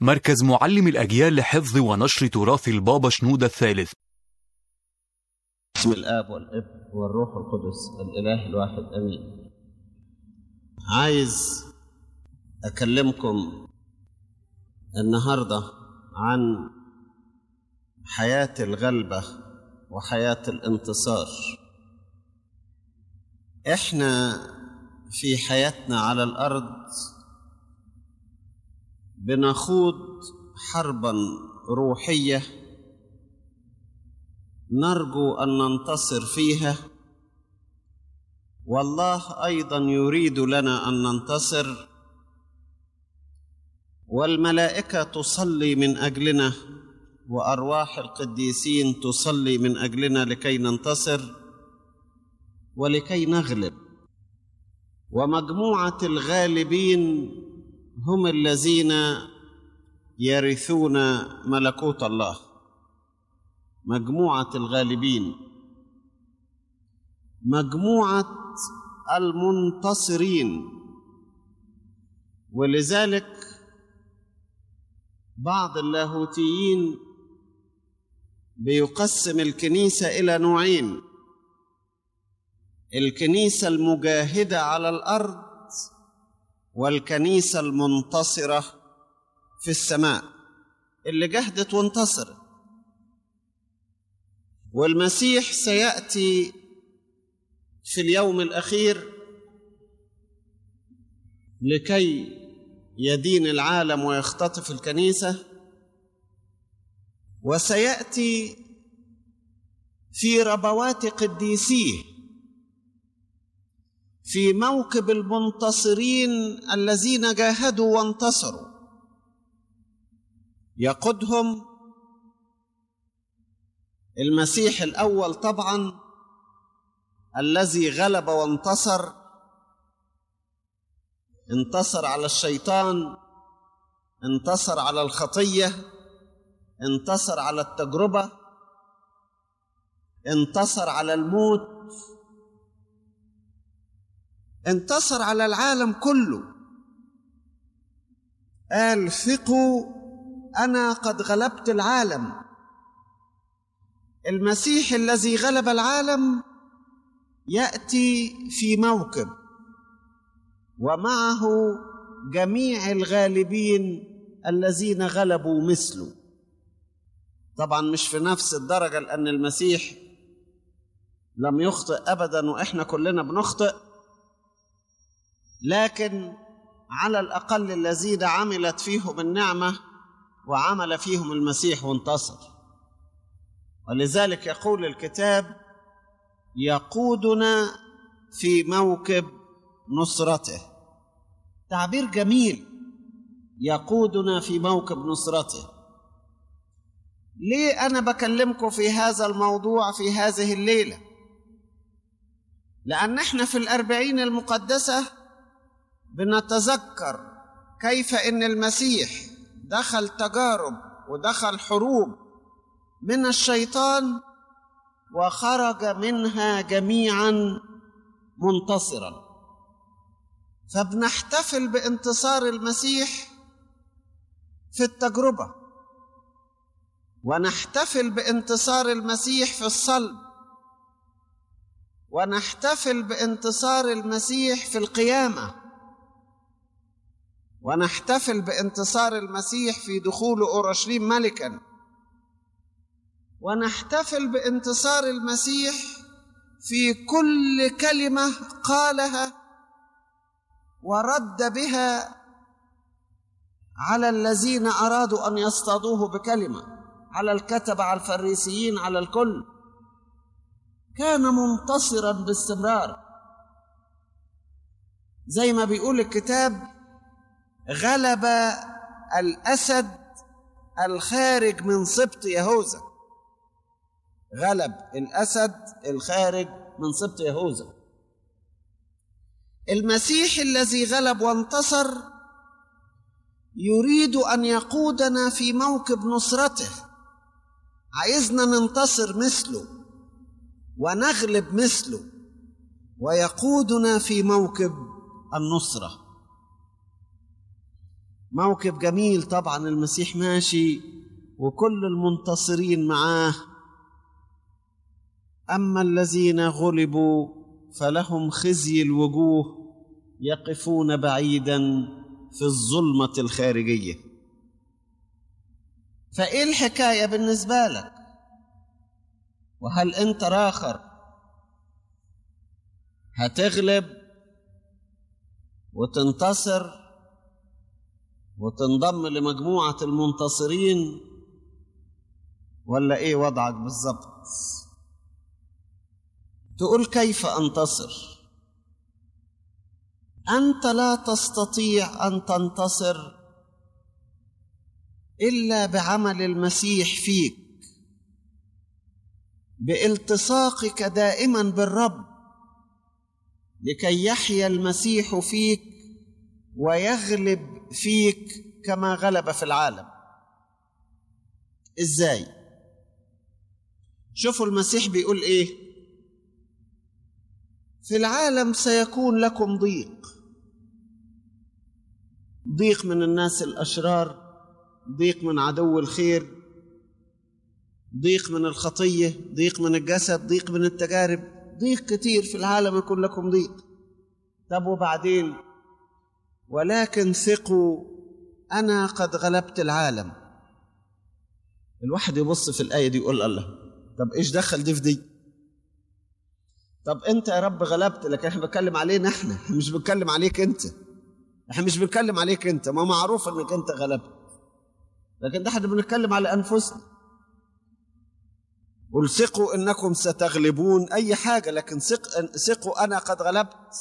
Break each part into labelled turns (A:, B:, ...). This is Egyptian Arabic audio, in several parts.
A: مركز معلم الأجيال لحفظ ونشر تراث البابا شنودة الثالث
B: بسم الآب والابن والروح القدس الإله الواحد أمين عايز أكلمكم النهاردة عن حياة الغلبة وحياة الانتصار إحنا في حياتنا على الأرض بنخوض حربا روحيه نرجو ان ننتصر فيها والله ايضا يريد لنا ان ننتصر والملائكه تصلي من اجلنا وارواح القديسين تصلي من اجلنا لكي ننتصر ولكي نغلب ومجموعه الغالبين هم الذين يرثون ملكوت الله مجموعه الغالبين مجموعه المنتصرين ولذلك بعض اللاهوتيين بيقسم الكنيسه الى نوعين الكنيسه المجاهده على الارض والكنيسه المنتصره في السماء اللي جهدت وانتصرت والمسيح سياتي في اليوم الاخير لكي يدين العالم ويختطف الكنيسه وسياتي في ربوات قديسيه في موكب المنتصرين الذين جاهدوا وانتصروا يقودهم المسيح الاول طبعا الذي غلب وانتصر انتصر على الشيطان انتصر على الخطيه انتصر على التجربه انتصر على الموت انتصر على العالم كله قال ثقوا انا قد غلبت العالم المسيح الذي غلب العالم ياتي في موكب ومعه جميع الغالبين الذين غلبوا مثله طبعا مش في نفس الدرجه لان المسيح لم يخطئ ابدا واحنا كلنا بنخطئ لكن على الاقل الذين عملت فيهم النعمه وعمل فيهم المسيح وانتصر ولذلك يقول الكتاب يقودنا في موكب نصرته تعبير جميل يقودنا في موكب نصرته ليه انا بكلمكم في هذا الموضوع في هذه الليله لان احنا في الاربعين المقدسه بنتذكر كيف ان المسيح دخل تجارب ودخل حروب من الشيطان وخرج منها جميعا منتصرا فبنحتفل بانتصار المسيح في التجربه ونحتفل بانتصار المسيح في الصلب ونحتفل بانتصار المسيح في القيامه ونحتفل بانتصار المسيح في دخول اورشليم ملكا ونحتفل بانتصار المسيح في كل كلمه قالها ورد بها على الذين ارادوا ان يصطادوه بكلمه على الكتبه على الفريسيين على الكل كان منتصرا باستمرار زي ما بيقول الكتاب غلب الاسد الخارج من سبط يهوذا غلب الاسد الخارج من سبط يهوذا المسيح الذي غلب وانتصر يريد ان يقودنا في موكب نصرته عايزنا ننتصر مثله ونغلب مثله ويقودنا في موكب النصره موكب جميل طبعا المسيح ماشي وكل المنتصرين معاه اما الذين غلبوا فلهم خزي الوجوه يقفون بعيدا في الظلمه الخارجيه فايه الحكايه بالنسبه لك وهل انت راخر هتغلب وتنتصر وتنضم لمجموعه المنتصرين ولا ايه وضعك بالظبط تقول كيف انتصر انت لا تستطيع ان تنتصر الا بعمل المسيح فيك بالتصاقك دائما بالرب لكي يحيا المسيح فيك ويغلب فيك كما غلب في العالم ازاي شوفوا المسيح بيقول ايه في العالم سيكون لكم ضيق ضيق من الناس الاشرار ضيق من عدو الخير ضيق من الخطيه ضيق من الجسد ضيق من التجارب ضيق كتير في العالم يكون لكم ضيق طب وبعدين ولكن ثقوا انا قد غلبت العالم الواحد يبص في الايه دي يقول الله طب ايش دخل دي في دي طب انت يا رب غلبت لكن احنا بنتكلم علينا احنا احنا مش بنتكلم عليك انت احنا مش بنتكلم عليك انت ما معروف انك انت غلبت لكن ده احنا بنتكلم على انفسنا قل ثقوا انكم ستغلبون اي حاجه لكن ثق ثقوا انا قد غلبت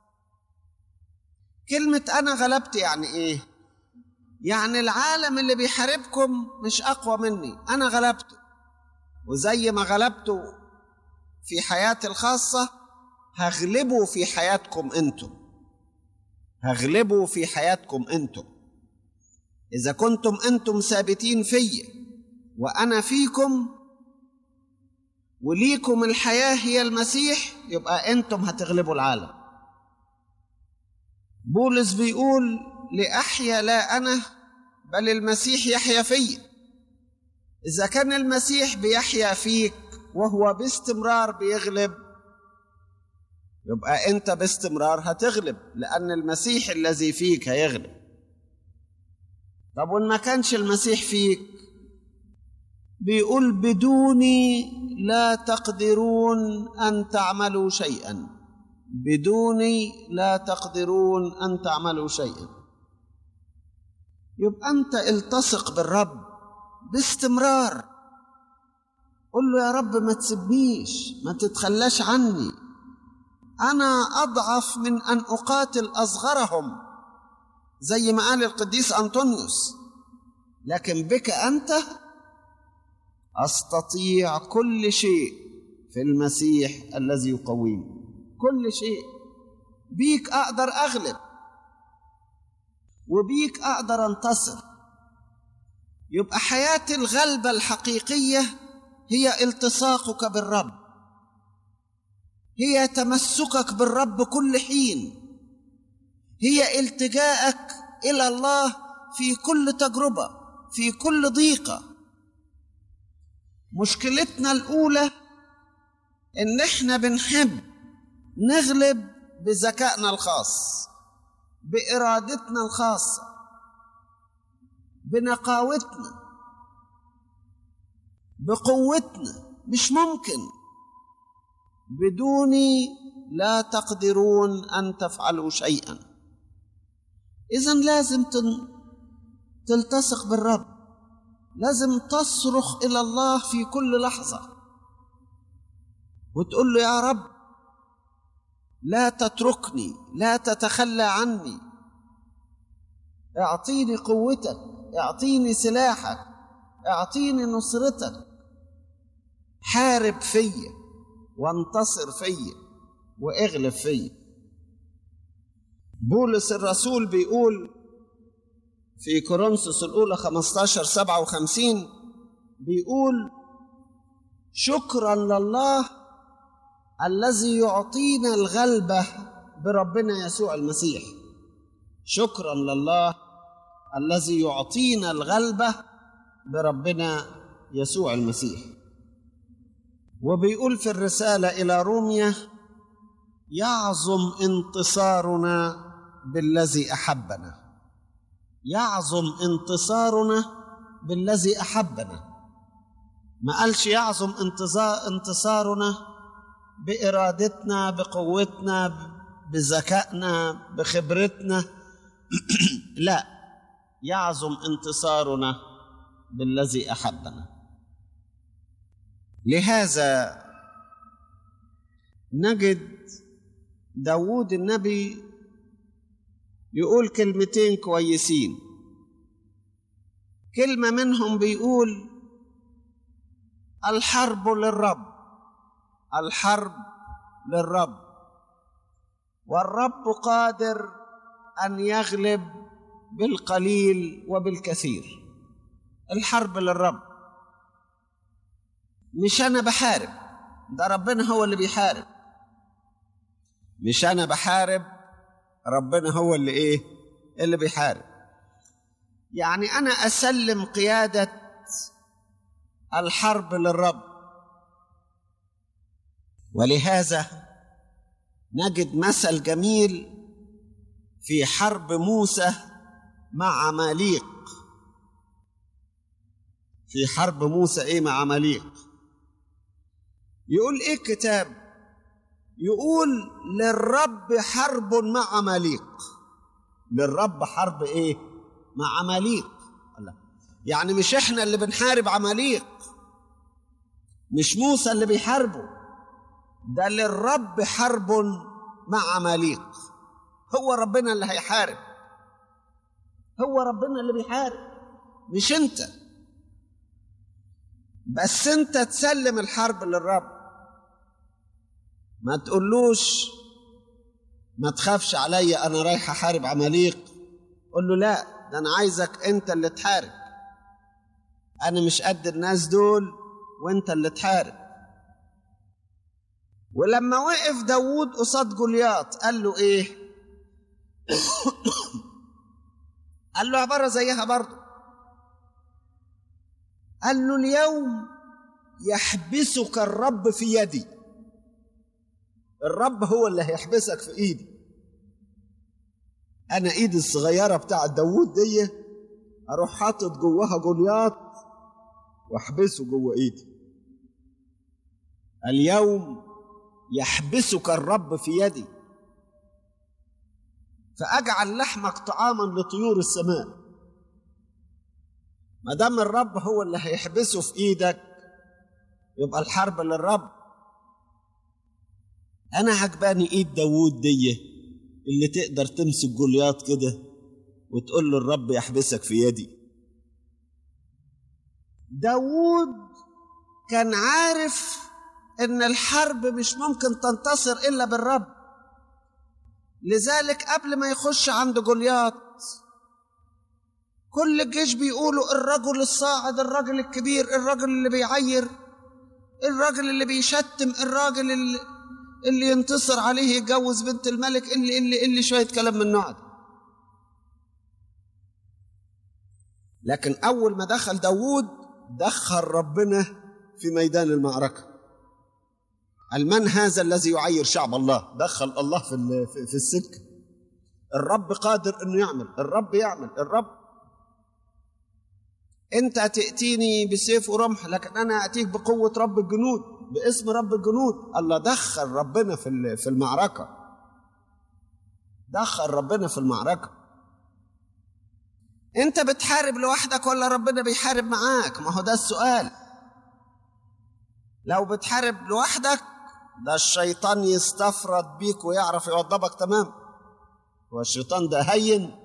B: كلمه انا غلبت يعني ايه يعني العالم اللي بيحاربكم مش اقوى مني انا غلبته وزي ما غلبته في حياتي الخاصه هغلبه في حياتكم انتم هغلبه في حياتكم انتم اذا كنتم انتم ثابتين فيا وانا فيكم وليكم الحياه هي المسيح يبقى انتم هتغلبوا العالم بولس بيقول لاحيا لا انا بل المسيح يحيا فيا اذا كان المسيح بيحيا فيك وهو باستمرار بيغلب يبقى انت باستمرار هتغلب لان المسيح الذي فيك هيغلب طب وان ما كانش المسيح فيك بيقول بدوني لا تقدرون ان تعملوا شيئا بدوني لا تقدرون ان تعملوا شيئا يبقى انت التصق بالرب باستمرار قل له يا رب ما تسيبنيش ما تتخلاش عني انا اضعف من ان اقاتل اصغرهم زي ما قال القديس انطونيوس لكن بك انت استطيع كل شيء في المسيح الذي يقويني كل شيء بيك اقدر اغلب وبيك اقدر انتصر يبقى حياه الغلبه الحقيقيه هي التصاقك بالرب هي تمسكك بالرب كل حين هي التجاءك الى الله في كل تجربه في كل ضيقه مشكلتنا الاولى ان احنا بنحب نغلب بذكائنا الخاص بارادتنا الخاصه بنقاوتنا بقوتنا مش ممكن بدوني لا تقدرون ان تفعلوا شيئا اذا لازم تلتصق بالرب لازم تصرخ الى الله في كل لحظه وتقول له يا رب لا تتركني لا تتخلى عني اعطيني قوتك اعطيني سلاحك اعطيني نصرتك حارب فيا وانتصر فيا واغلب فيا بولس الرسول بيقول في كورنثوس الأولى 15 57 بيقول شكرا لله الذي يعطينا الغلبة بربنا يسوع المسيح شكرا لله الذي يعطينا الغلبة بربنا يسوع المسيح وبيقول في الرسالة إلى روميا يعظم انتصارنا بالذي أحبنا يعظم انتصارنا بالذي أحبنا ما قالش يعظم انتصارنا بإرادتنا بقوتنا بذكائنا بخبرتنا لا يعظم انتصارنا بالذي احبنا لهذا نجد داوود النبي يقول كلمتين كويسين كلمة منهم بيقول الحرب للرب الحرب للرب والرب قادر ان يغلب بالقليل وبالكثير الحرب للرب مش انا بحارب ده ربنا هو اللي بيحارب مش انا بحارب ربنا هو اللي ايه اللي بيحارب يعني انا اسلم قياده الحرب للرب ولهذا نجد مثل جميل في حرب موسى مع عماليق في حرب موسى ايه مع عماليق يقول ايه الكتاب يقول للرب حرب مع عماليق للرب حرب ايه مع عماليق الله يعني مش احنا اللي بنحارب عماليق مش موسى اللي بيحاربه ده للرب حرب مع عماليق هو ربنا اللي هيحارب هو ربنا اللي بيحارب مش انت بس انت تسلم الحرب للرب ما تقولوش ما تخافش عليا انا رايح احارب عماليق قول له لا ده انا عايزك انت اللي تحارب انا مش قد الناس دول وانت اللي تحارب ولما وقف داوود قصاد جولياط قال له ايه قال له عبارة زيها برضه قال له اليوم يحبسك الرب في يدي الرب هو اللي هيحبسك في ايدي انا ايدي الصغيرة بتاع داوود دي اروح حاطط جواها جولياط واحبسه جوه ايدي اليوم يحبسك الرب في يدي فاجعل لحمك طعاما لطيور السماء ما دام الرب هو اللي هيحبسه في ايدك يبقى الحرب للرب انا عجباني ايد داوود دي اللي تقدر تمسك جولياط كده وتقول له الرب يحبسك في يدي داوود كان عارف ان الحرب مش ممكن تنتصر الا بالرب لذلك قبل ما يخش عند جولياط كل الجيش بيقولوا الرجل الصاعد الرجل الكبير الرجل اللي بيعير الراجل اللي بيشتم الراجل اللي, اللي ينتصر عليه يتجوز بنت الملك اللي اللي اللي شويه كلام من النوع ده لكن اول ما دخل داوود دخل ربنا في ميدان المعركه المن هذا الذي يعير شعب الله دخل الله في في السكه الرب قادر انه يعمل الرب يعمل الرب انت تاتيني بسيف ورمح لكن انا اتيك بقوه رب الجنود باسم رب الجنود الله دخل ربنا في في المعركه دخل ربنا في المعركه انت بتحارب لوحدك ولا ربنا بيحارب معاك ما هو ده السؤال لو بتحارب لوحدك ده الشيطان يستفرد بيك ويعرف يوضبك تمام هو الشيطان ده هين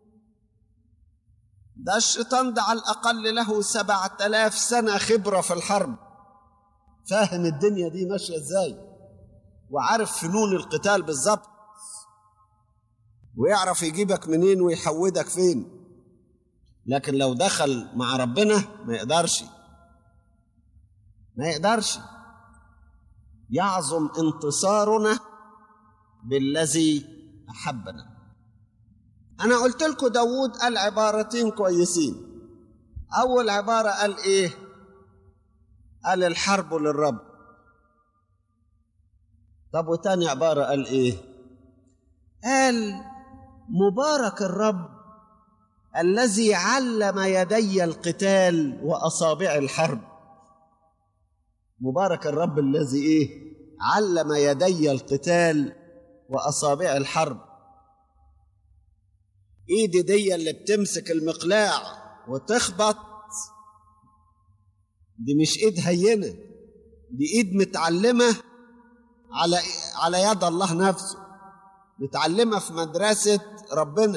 B: ده الشيطان ده على الأقل له سبعة آلاف سنة خبرة في الحرب فاهم الدنيا دي ماشية ازاي وعارف فنون القتال بالظبط ويعرف يجيبك منين ويحودك فين لكن لو دخل مع ربنا ما يقدرش ما يقدرش يعظم انتصارنا بالذي احبنا أنا قلت لكم داوود قال عبارتين كويسين أول عبارة قال إيه قال الحرب للرب طب وتاني عبارة قال إيه قال مبارك الرب الذي علم يدي القتال وأصابع الحرب مبارك الرب الذي إيه علم يدي القتال وأصابع الحرب ايدي دي اللي بتمسك المقلاع وتخبط دي مش ايد هينه دي ايد متعلمه على على يد الله نفسه متعلمه في مدرسه ربنا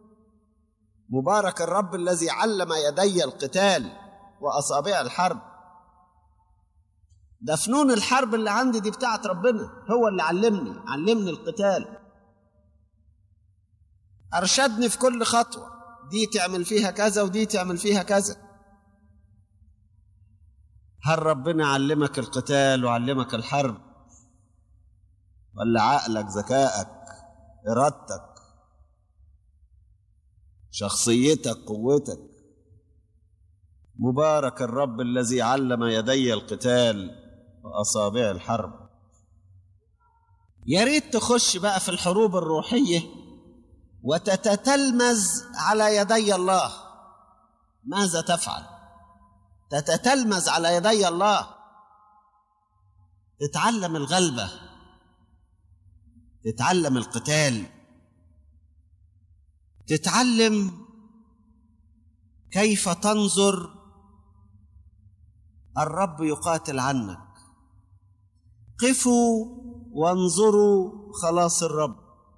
B: مبارك الرب الذي علم يدي القتال واصابع الحرب ده فنون الحرب اللي عندي دي بتاعت ربنا هو اللي علمني علمني القتال أرشدني في كل خطوة دي تعمل فيها كذا ودي تعمل فيها كذا هل ربنا علمك القتال وعلمك الحرب ولا عقلك ذكائك إرادتك شخصيتك قوتك مبارك الرب الذي علم يدي القتال وأصابع الحرب يا ريت تخش بقى في الحروب الروحيه وتتتلمذ على يدي الله ماذا تفعل تتتلمذ على يدي الله تتعلم الغلبه تتعلم القتال تتعلم كيف تنظر الرب يقاتل عنك قفوا وانظروا خلاص الرب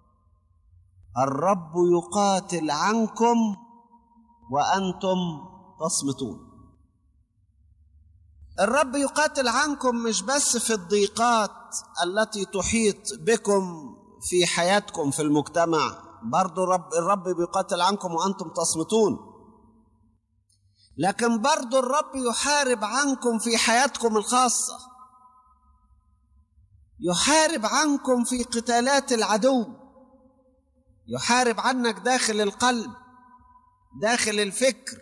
B: الرب يقاتل عنكم وانتم تصمتون الرب يقاتل عنكم مش بس في الضيقات التي تحيط بكم في حياتكم في المجتمع برضو الرب, الرب بيقاتل عنكم وانتم تصمتون لكن برضو الرب يحارب عنكم في حياتكم الخاصه يحارب عنكم في قتالات العدو يحارب عنك داخل القلب داخل الفكر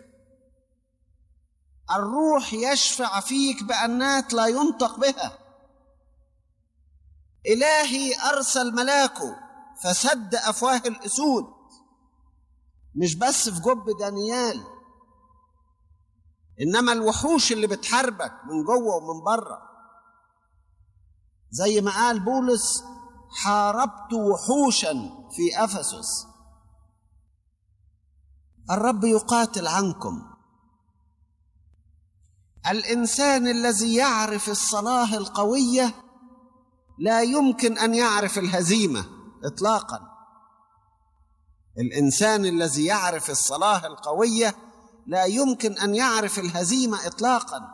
B: الروح يشفع فيك بأنات لا ينطق بها إلهي أرسل ملاكه فسد أفواه الأسود مش بس في جب دانيال إنما الوحوش اللي بتحاربك من جوه ومن بره زي ما قال بولس حاربت وحوشا في افسس الرب يقاتل عنكم الانسان الذي يعرف الصلاه القويه لا يمكن ان يعرف الهزيمه اطلاقا الانسان الذي يعرف الصلاه القويه لا يمكن ان يعرف الهزيمه اطلاقا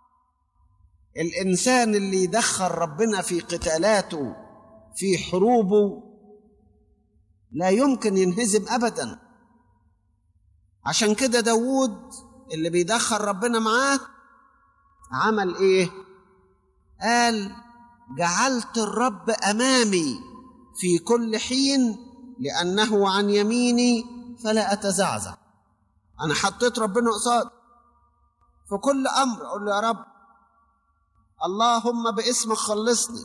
B: الانسان اللي يدخل ربنا في قتالاته في حروبه لا يمكن ينهزم ابدا عشان كده داوود اللي بيدخل ربنا معاه عمل ايه قال جعلت الرب امامي في كل حين لانه عن يميني فلا اتزعزع انا حطيت ربنا قصاد في كل امر اقول له يا رب اللهم باسمك خلصني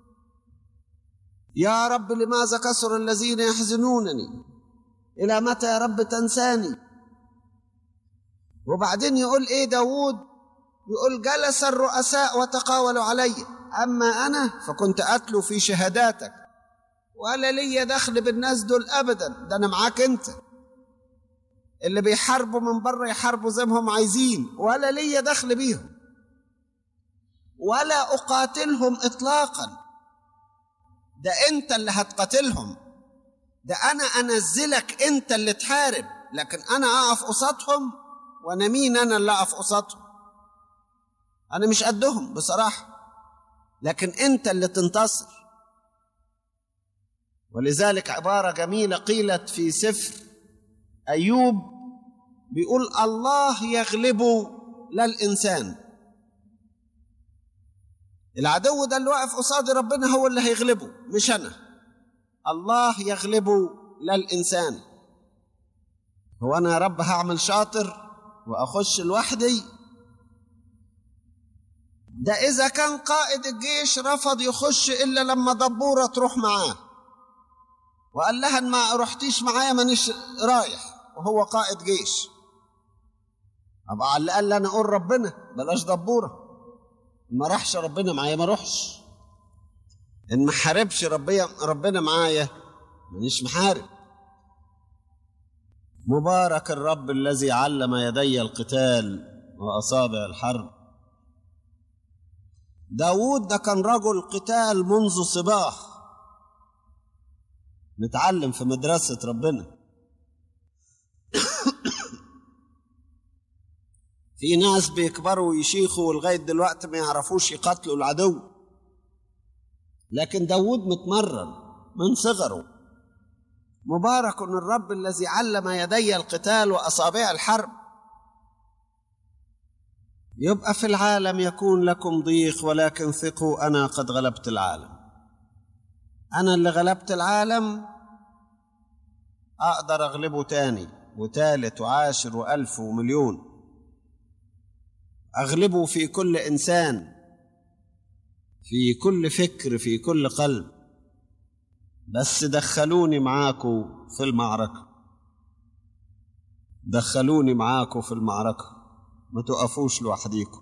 B: يا رب لماذا كثر الذين يحزنونني الى متى يا رب تنساني وبعدين يقول ايه داود يقول جلس الرؤساء وتقاولوا علي اما انا فكنت اتلو في شهاداتك ولا لي دخل بالناس دول ابدا ده انا معاك انت اللي بيحاربوا من بره يحاربوا زي ما هم عايزين ولا لي دخل بيهم ولا اقاتلهم اطلاقا ده انت اللي هتقاتلهم ده انا انزلك انت اللي تحارب لكن انا اقف قصادهم وانا مين انا اللي اقف قصادهم انا مش قدهم بصراحه لكن انت اللي تنتصر ولذلك عباره جميله قيلت في سفر ايوب بيقول الله يغلب لا الانسان العدو ده اللي واقف قصاد ربنا هو اللي هيغلبه مش انا الله يغلبه لا الانسان هو أنا يا رب هعمل شاطر وأخش لوحدي ده إذا كان قائد الجيش رفض يخش إلا لما دبورة تروح معاه وقال لها إن ما رحتيش معايا مانيش رايح وهو قائد جيش أبقى على الأقل أنا أقول ربنا بلاش دبورة ما راحش ربنا معايا ما روحش إن ما حاربش ربنا ربنا معايا مانيش محارب مبارك الرب الذي علم يدي القتال وأصابع الحرب داود ده كان رجل قتال منذ صباه متعلم في مدرسة ربنا في ناس بيكبروا ويشيخوا ولغاية دلوقتي ما يعرفوش يقاتلوا العدو لكن داود متمرن من صغره مبارك الرب الذي علم يدي القتال وأصابع الحرب يبقى في العالم يكون لكم ضيق ولكن ثقوا أنا قد غلبت العالم أنا اللي غلبت العالم أقدر أغلبه تاني وتالت وعاشر وألف ومليون أغلبه في كل إنسان في كل فكر في كل قلب بس دخلوني معاكم في المعركة دخلوني معاكم في المعركة ما تقفوش لوحديكم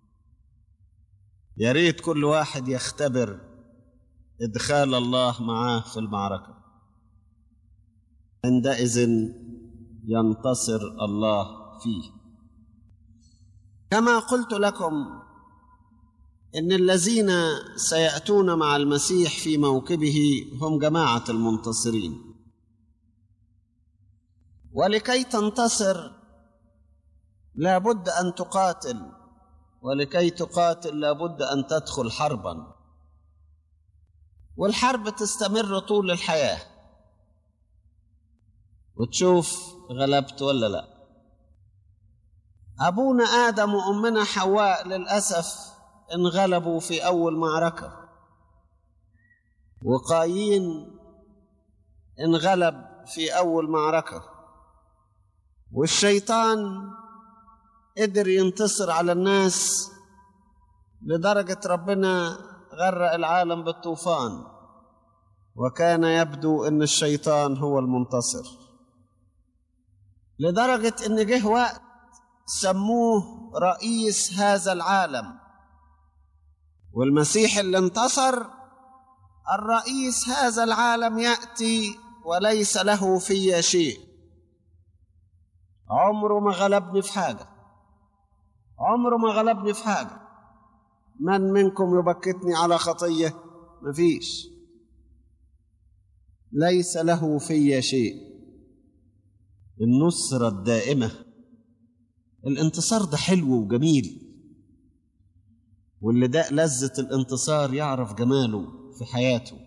B: يا ريت كل واحد يختبر ادخال الله معاه في المعركه عندئذ ينتصر الله فيه كما قلت لكم ان الذين سياتون مع المسيح في موكبه هم جماعه المنتصرين ولكي تنتصر لابد ان تقاتل ولكي تقاتل لابد ان تدخل حربا والحرب تستمر طول الحياه وتشوف غلبت ولا لا ابونا ادم وامنا حواء للاسف انغلبوا في اول معركه وقايين انغلب في اول معركه والشيطان قدر ينتصر على الناس لدرجه ربنا غرق العالم بالطوفان وكان يبدو ان الشيطان هو المنتصر لدرجه ان جه وقت سموه رئيس هذا العالم والمسيح اللي انتصر الرئيس هذا العالم ياتي وليس له في شيء عمره ما غلبني في حاجه عمره ما غلبني في حاجه من منكم يبكتني على خطيه مفيش ليس له في شيء النصرة الدائمة الانتصار ده حلو وجميل واللي ده لذة الانتصار يعرف جماله في حياته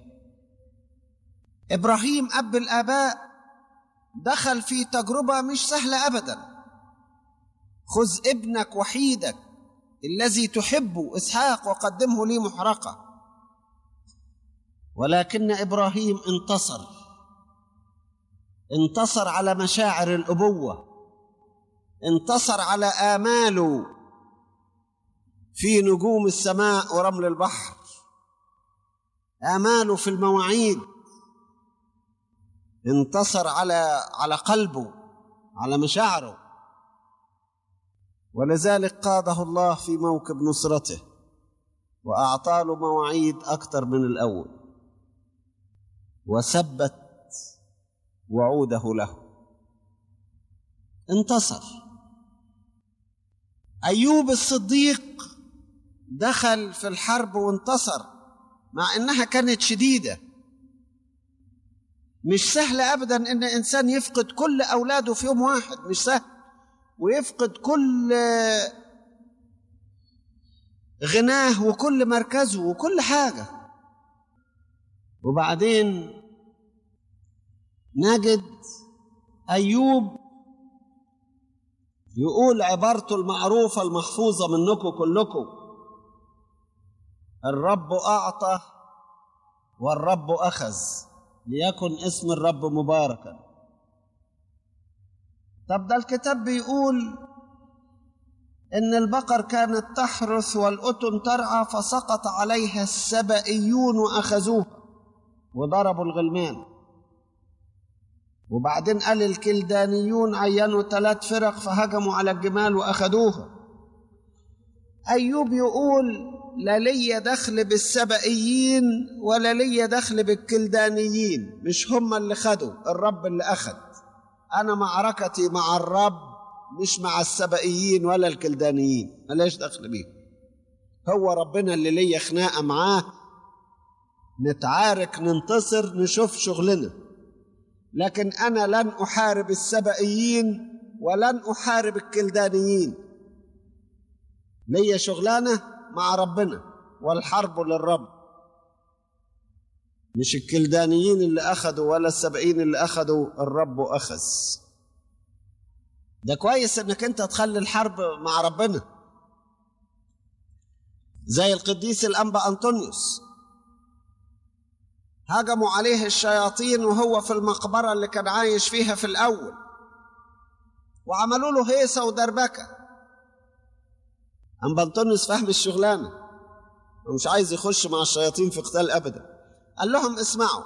B: إبراهيم أب الآباء دخل في تجربة مش سهلة أبدا خذ ابنك وحيدك الذي تحبه إسحاق وقدمه لي محرقة ولكن إبراهيم انتصر انتصر على مشاعر الابوه انتصر على اماله في نجوم السماء ورمل البحر اماله في المواعيد انتصر على على قلبه على مشاعره ولذلك قاده الله في موكب نصرته واعطى له مواعيد اكثر من الاول وثبت وعوده له انتصر ايوب الصديق دخل في الحرب وانتصر مع انها كانت شديده مش سهل ابدا ان انسان يفقد كل اولاده في يوم واحد مش سهل ويفقد كل غناه وكل مركزه وكل حاجه وبعدين نجد ايوب يقول عبارته المعروفه المحفوظه منكم كلكم الرب اعطى والرب اخذ ليكن اسم الرب مباركا طب ده الكتاب بيقول إن البقر كانت تحرث والأتن ترعى فسقط عليها السبئيون وأخذوها وضربوا الغلمان وبعدين قال الكلدانيون عينوا ثلاث فرق فهجموا على الجمال وأخذوها أيوب يقول لا لي دخل بالسبئيين ولا لي دخل بالكلدانيين مش هم اللي خدوا الرب اللي أخذ أنا معركتي مع الرب مش مع السبئيين ولا الكلدانيين ملاش دخل بيهم هو ربنا اللي ليا خناقة معاه نتعارك ننتصر نشوف شغلنا لكن أنا لن أحارب السبئيين ولن أحارب الكلدانيين ليا شغلانة مع ربنا والحرب للرب مش الكلدانيين اللي أخذوا ولا السبئيين اللي أخذوا الرب أخذ ده كويس انك انت تخلي الحرب مع ربنا زي القديس الانبا انطونيوس هجموا عليه الشياطين وهو في المقبره اللي كان عايش فيها في الاول وعملوا له هيصه ودربكه انبا انطونيوس فهم الشغلانه ومش عايز يخش مع الشياطين في قتال ابدا قال لهم اسمعوا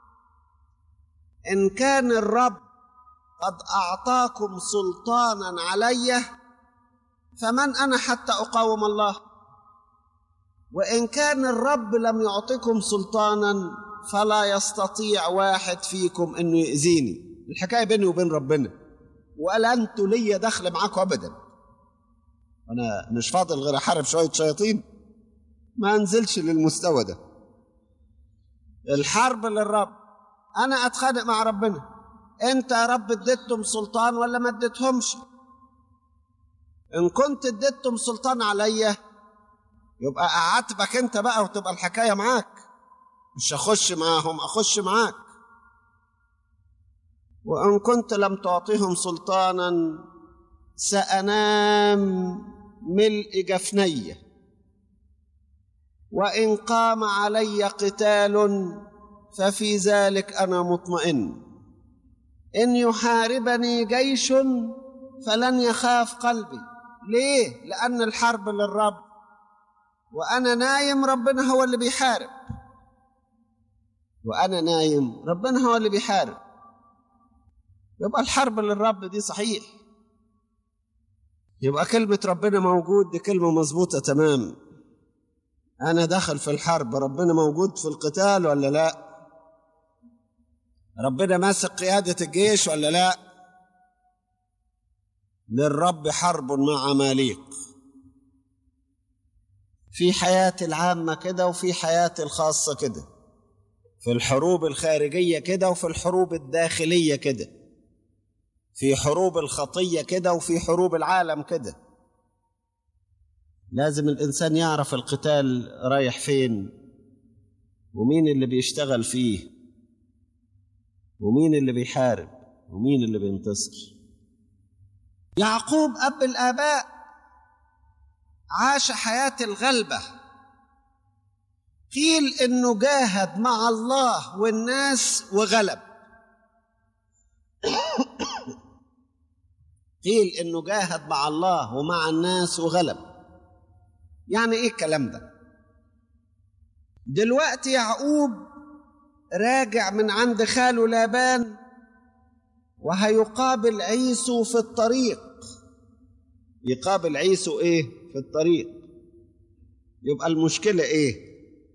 B: ان كان الرب قد اعطاكم سلطانا علي فمن انا حتى اقاوم الله وان كان الرب لم يعطكم سلطانا فلا يستطيع واحد فيكم انه يؤذيني الحكايه بيني وبين ربنا ولا انتوا ليا دخل معاكم ابدا انا مش فاضل غير احارب شويه شياطين ما انزلش للمستوى ده الحرب للرب انا اتخانق مع ربنا انت يا رب اديتهم سلطان ولا ما اديتهمش ان كنت اديتهم سلطان عليا يبقى اعاتبك انت بقى وتبقى الحكايه معاك مش اخش معاهم اخش معاك وان كنت لم تعطيهم سلطانا سانام ملء جفني وان قام علي قتال ففي ذلك انا مطمئن ان يحاربني جيش فلن يخاف قلبي ليه لان الحرب للرب وانا نايم ربنا هو اللي بيحارب وانا نايم ربنا هو اللي بيحارب يبقى الحرب للرب دي صحيح يبقى كلمة ربنا موجود دي كلمة مظبوطة تمام أنا داخل في الحرب ربنا موجود في القتال ولا لا ربنا ماسك قيادة الجيش ولا لا للرب حرب مع عماليق في حياتي العامة كده وفي حياتي الخاصة كده في الحروب الخارجية كده وفي الحروب الداخلية كده في حروب الخطية كده وفي حروب العالم كده لازم الإنسان يعرف القتال رايح فين ومين اللي بيشتغل فيه ومين اللي بيحارب ومين اللي بينتصر يعقوب أب الآباء عاش حياة الغلبة قيل إنه جاهد مع الله والناس وغلب قيل إنه جاهد مع الله ومع الناس وغلب يعني إيه الكلام ده دلوقتي يعقوب راجع من عند خاله لابان وهيقابل عيسو في الطريق يقابل عيسو ايه في الطريق يبقى المشكلة ايه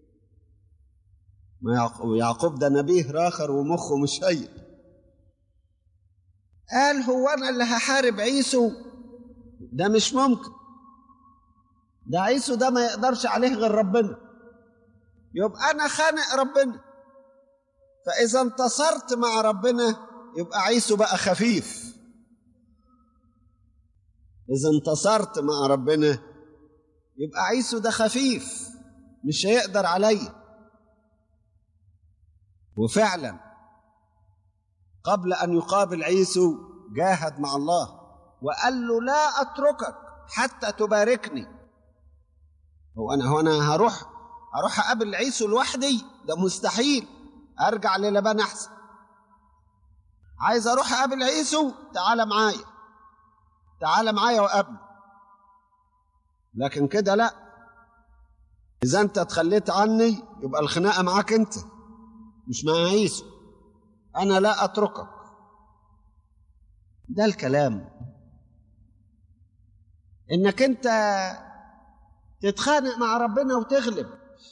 B: ما يعقوب ده نبيه راخر ومخه مش هين قال هو انا اللي هحارب عيسو ده مش ممكن ده عيسو ده ما يقدرش عليه غير ربنا يبقى انا خانق ربنا فاذا انتصرت مع ربنا يبقى عيسو بقى خفيف اذا انتصرت مع ربنا يبقى عيسو ده خفيف مش هيقدر عليا وفعلا قبل ان يقابل عيسو جاهد مع الله وقال له لا اتركك حتى تباركني هو انا هو انا هروح اروح اقابل عيسو لوحدي ده مستحيل ارجع للبان احسن عايز اروح اقابل عيسو تعال معايا تعال معايا وقابله لكن كده لا اذا انت تخليت عني يبقى الخناقه معاك انت مش مع عيسو انا لا اتركك ده الكلام انك انت تتخانق مع ربنا وتغلب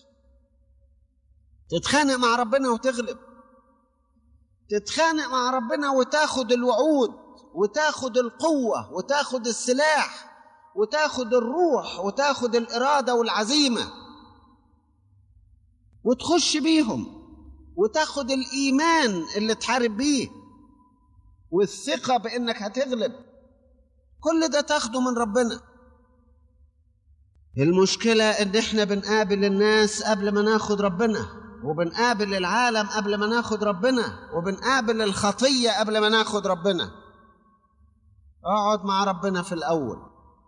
B: تتخانق مع ربنا وتغلب تتخانق مع ربنا وتاخد الوعود وتاخد القوة وتاخد السلاح وتاخد الروح وتاخد الإرادة والعزيمة وتخش بيهم وتاخد الإيمان اللي تحارب بيه والثقة بإنك هتغلب كل ده تاخده من ربنا المشكلة إن إحنا بنقابل الناس قبل ما ناخد ربنا وبنقابل العالم قبل ما ناخد ربنا وبنقابل الخطية قبل ما ناخد ربنا اقعد مع ربنا في الأول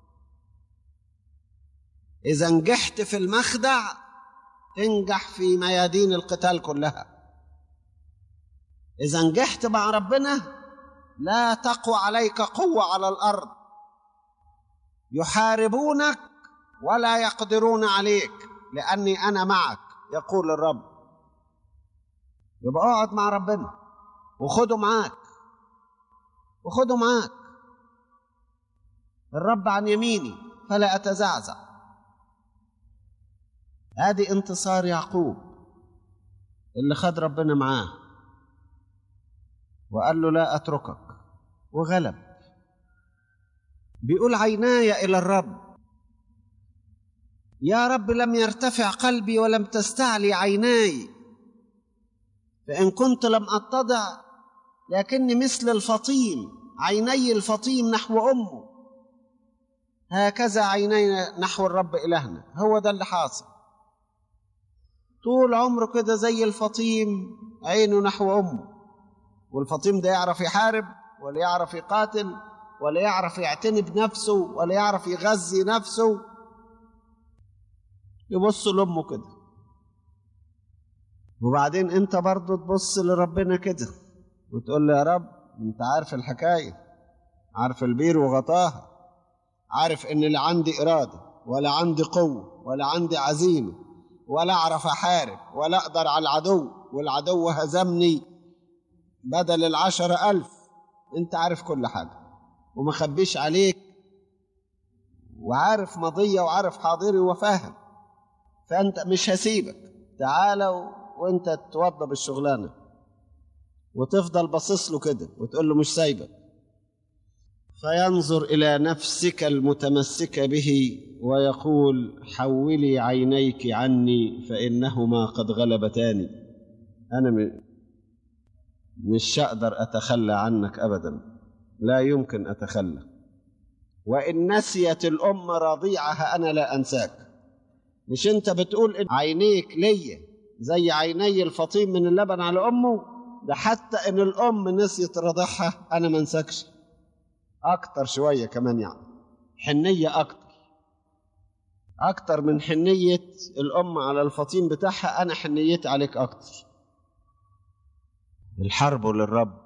B: إذا نجحت في المخدع تنجح في ميادين القتال كلها إذا نجحت مع ربنا لا تقوى عليك قوة على الأرض يحاربونك ولا يقدرون عليك لأني أنا معك يقول الرب يبقى اقعد مع ربنا وخده معاك وخده معاك الرب عن يميني فلا أتزعزع ادي انتصار يعقوب اللي خد ربنا معاه وقال له لا اتركك وغلب بيقول عيناي الى الرب يا رب لم يرتفع قلبي ولم تستعلي عيناي فان كنت لم اتضع لكني مثل الفطيم عيني الفطيم نحو امه هكذا عينينا نحو الرب الهنا هو ده اللي حاصل طول عمره كده زي الفطيم عينه نحو امه والفطيم ده يعرف يحارب ولا يعرف يقاتل ولا يعرف يعتني بنفسه ولا يعرف يغذي نفسه يبص لامه كده وبعدين انت برضه تبص لربنا كده وتقول له يا رب انت عارف الحكايه عارف البير وغطاها عارف ان لا عندي اراده ولا عندي قوه ولا عندي عزيمه ولا اعرف احارب ولا اقدر على العدو والعدو هزمني بدل العشرة ألف انت عارف كل حاجة وما خبيش عليك وعارف ماضية وعارف حاضري وفاهم فأنت مش هسيبك تعالى و... وانت توضى بالشغلانة وتفضل باصص له كده وتقول له مش سايبك فينظر إلى نفسك المتمسكة به ويقول حولي عينيك عني فإنهما قد غلبتاني أنا م... مش هقدر أتخلى عنك أبدا لا يمكن أتخلى وإن نسيت الأم رضيعها أنا لا أنساك مش أنت بتقول إن عينيك ليا زي عيني الفطيم من اللبن على أمه ده حتى إن الأم نسيت رضيعها أنا ما انساكش أكتر شوية كمان يعني حنية أكتر أكتر من حنية الأم على الفطيم بتاعها أنا حنيتي عليك أكتر الحرب للرب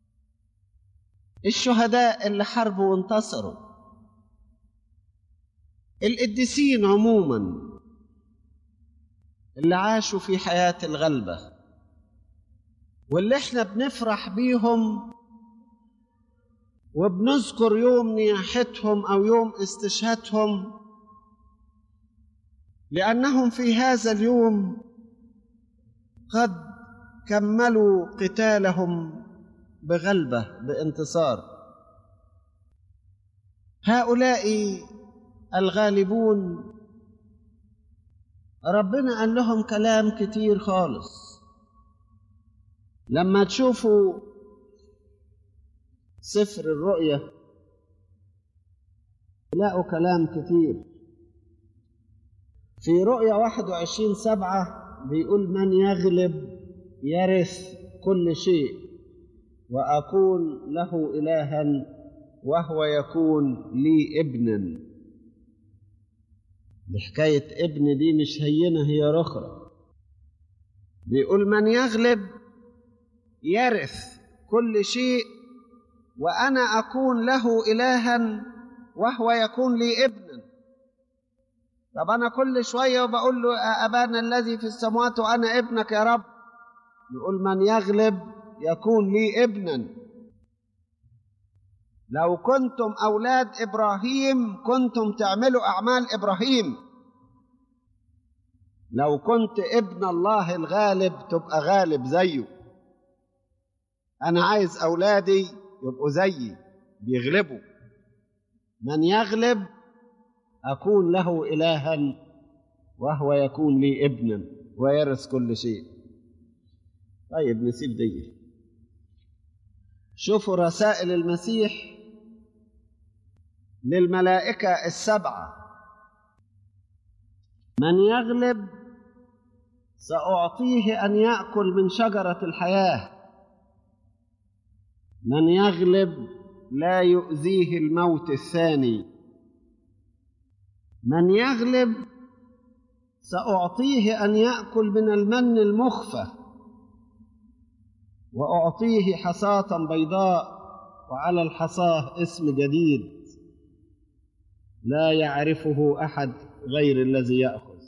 B: الشهداء اللي حاربوا وانتصروا القديسين عموما اللي عاشوا في حياة الغلبة واللي احنا بنفرح بيهم وبنذكر يوم نياحتهم أو يوم استشهادهم لأنهم في هذا اليوم قد كملوا قتالهم بغلبة بانتصار هؤلاء الغالبون ربنا قال لهم كلام كتير خالص لما تشوفوا سفر الرؤية تلاقوا كلام كتير في رؤية 21 سبعة بيقول من يغلب يرث كل شيء واكون له الها وهو يكون لي ابنا بحكايه ابن دي مش هينه هي رخرة بيقول من يغلب يرث كل شيء وانا اكون له الها وهو يكون لي ابنا طب انا كل شويه وبقول له ابانا الذي في السماوات وانا ابنك يا رب يقول من يغلب يكون لي ابنا لو كنتم اولاد ابراهيم كنتم تعملوا اعمال ابراهيم لو كنت ابن الله الغالب تبقى غالب زيه انا عايز اولادي يبقوا زيي بيغلبوا من يغلب اكون له الها وهو يكون لي ابنا ويرث كل شيء طيب نسيب دي شوفوا رسائل المسيح للملائكه السبعه من يغلب ساعطيه ان ياكل من شجره الحياه من يغلب لا يؤذيه الموت الثاني من يغلب ساعطيه ان ياكل من المن المخفى واعطيه حصاه بيضاء وعلى الحصاه اسم جديد لا يعرفه احد غير الذي ياخذ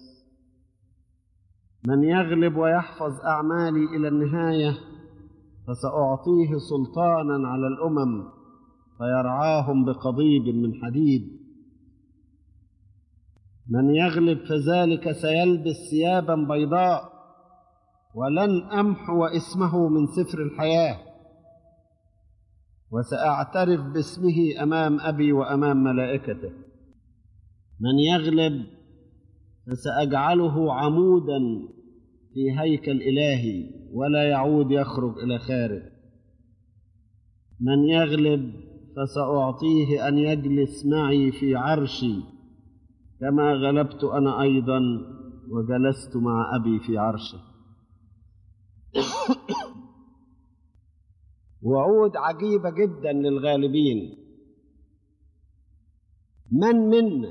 B: من يغلب ويحفظ اعمالي الى النهايه فساعطيه سلطانا على الامم فيرعاهم بقضيب من حديد من يغلب فذلك سيلبس ثيابا بيضاء ولن امحو اسمه من سفر الحياه وساعترف باسمه امام ابي وامام ملائكته من يغلب فساجعله عمودا في هيكل الهي ولا يعود يخرج الى خارج من يغلب فساعطيه ان يجلس معي في عرشي كما غلبت انا ايضا وجلست مع ابي في عرشه وعود عجيبه جدا للغالبين من منا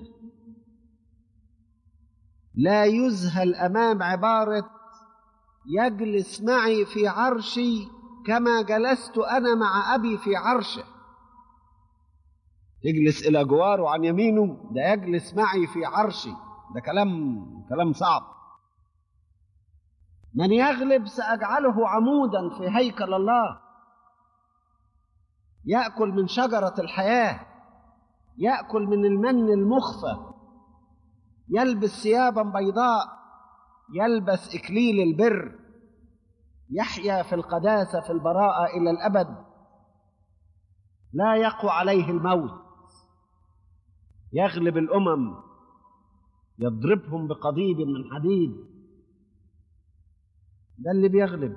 B: لا يذهل امام عباره يجلس معي في عرشي كما جلست انا مع ابي في عرشه يجلس الى جواره عن يمينه ده يجلس معي في عرشي ده كلام كلام صعب من يغلب ساجعله عمودا في هيكل الله ياكل من شجره الحياه ياكل من المن المخفى يلبس ثيابا بيضاء يلبس اكليل البر يحيا في القداسه في البراءه الى الابد لا يقوى عليه الموت يغلب الامم يضربهم بقضيب من حديد ده اللي بيغلب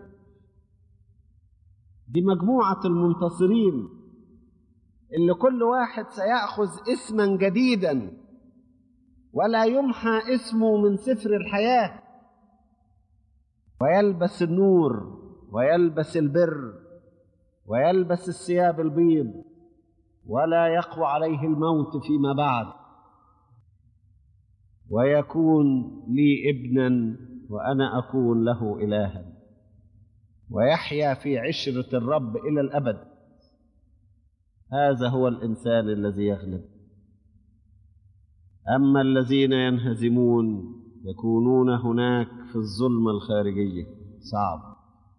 B: دي مجموعه المنتصرين اللي كل واحد سياخذ اسما جديدا ولا يمحى اسمه من سفر الحياه ويلبس النور ويلبس البر ويلبس الثياب البيض ولا يقوى عليه الموت فيما بعد ويكون لي ابنا وانا اكون له الها ويحيا في عشره الرب الى الابد هذا هو الانسان الذي يغلب اما الذين ينهزمون يكونون هناك في الظلمه الخارجيه صعب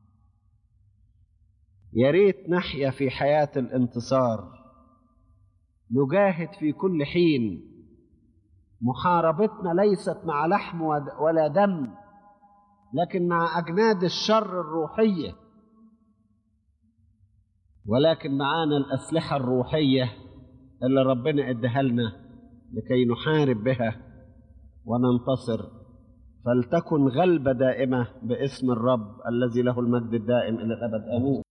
B: يا ريت نحيا في حياه الانتصار نجاهد في كل حين محاربتنا ليست مع لحم ولا دم لكن مع اجناد الشر الروحيه ولكن معانا الاسلحه الروحيه اللي ربنا اداها لنا لكي نحارب بها وننتصر فلتكن غلبه دائمه باسم الرب الذي له المجد الدائم الى الابد امين